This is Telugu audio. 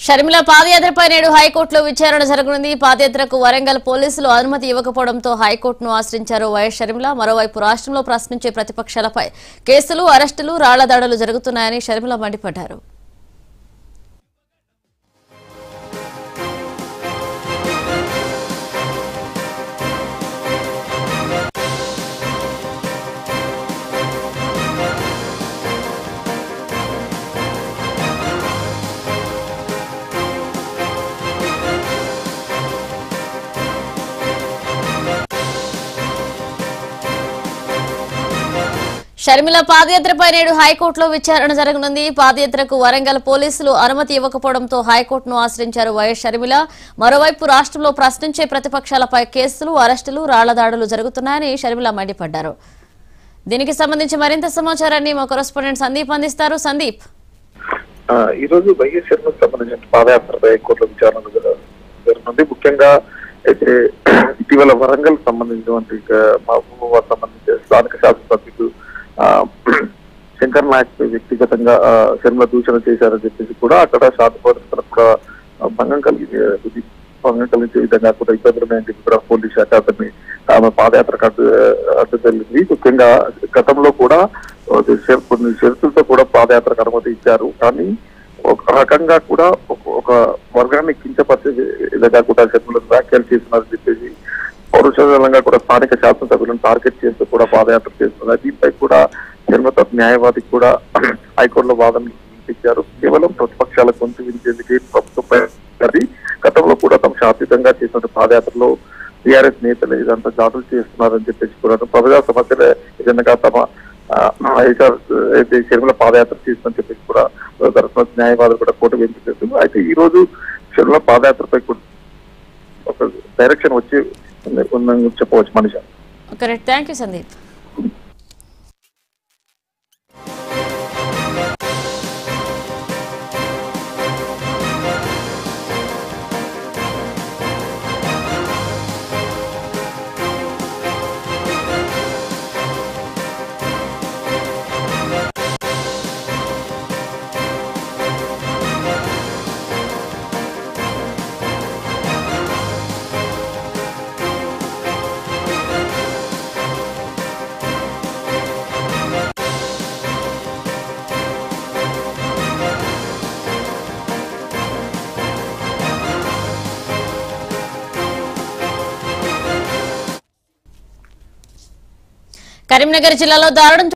షర్మిల పాదయాత్రపై నేడు హైకోర్టులో విచారణ జరగనుంది పాదయాత్రకు వరంగల్ పోలీసులు అనుమతి ఇవ్వకపోవడంతో హైకోర్టును ఆశ్రయించారు వైఎస్ షర్మిల మరోవైపు రాష్ట్రంలో ప్రశ్నించే ప్రతిపక్షాలపై కేసులు అరెస్టులు రాళ్ల దాడులు జరుగుతున్నాయని షర్మిల మండిపడ్డారు షర్మిల పాదయాత్రపై నేడు హైకోర్టులో విచారణ జరగనుంది పాదయాత్రకు వరంగల్ పోలీసులు అనుమతి ఇవ్వకపోవడంతో హైకోర్టును ఆశ్రయించారు వైఎస్ షర్మిల మరోవైపు రాష్ట్రంలో ప్రశ్నించే ప్రతిపక్షాలపై కేసులు అరెస్టులు రాళ్ల దాడులు జరుగుతున్నాయని షర్మిల మండిపడ్డారు దీనికి సంబంధించి మరింత సమాచారాన్ని మా కొరెస్పాండెంట్ సందీప్ అందిస్తారు సందీప్ ఆ, ఈ రోజు వైఎస్ శర్మకు సంబంధించిన పాదయాత్రపై హైకోర్టులో విచారణ జర- జరగనుంది ముఖ్యంగా అయితే ఇటీవల వరంగల్ సంబంధించినటువంటి ఆ, మహబూబాబాద్ సంబంధించిన స్థానిక శాసనసభ్యులు ఆ, శంకర్ నాయక్ వ్యక్తిగతంగా ఆ, శర్మ దూషణ చేశారని చెప్పేసి కూడా అక్కడ శాంతి భద్రతలకు కూడా ఆ, భంగం కలిగి ఇది భంగం కలిగించే విధంగా కూడా ఇబ్బందులు ఉన్నాయని చెప్పి కూడా పోలీస్ శాఖ అతన్ని ఆమె పాదయాత్రకు అడ్డు అడ్డు జరిగింది ముఖ్యంగా గతంలో కూడా అది షర- కొన్ని షరతులతో కూడా పాదయాత్రకు అనుమతి ఇచ్చారు కానీ ఒక రకంగా కూడా ఒక- ఒక వర్గాన్ని కించపరిచే విధంగా కూడా శర్మలు వ్యాఖ్యలు చేస్తున్నారని చెప్పేసి పౌరుషంగా కూడా స్థానిక శాసనసభ్యులను టార్గెట్ చేస్తూ కూడా పాదయాత్ర చేస్తున్నారు దీనిపై కూడా శర్మ తరపు న్యాయవాది కూడా హైకోర్టులో వాదనలు వినిపించారు కేవలం ప్రతిపక్షాల గొంతు వినిచేందుకే ప్రభుత్వంపై అది గతంలో కూడా తమ శాంతియుతంగా చేసిన పాదయాత్రలో టీఆర్ఎస్ నేతలు ఇదంతా జాతులు చేస్తున్నారని చెప్పేసి కూడా ప్రజా సమస్యల ఏదైనా తమ వైఎస్ఆర్ అయితే షర్మిల పాదయాత్ర చేస్తుందని చెప్పేసి కూడా తరఫున న్యాయవాదులు కూడా కోర్టు వినిపించారు అయితే ఈ రోజు షర్మిల పాదయాత్రపై కూడా ఒక డైరెక్షన్ వచ్చి ఉందని చెప్పవచ్చు మనిషి correct thank you Sandeep Karimnagar జిల్లాలో దారుణం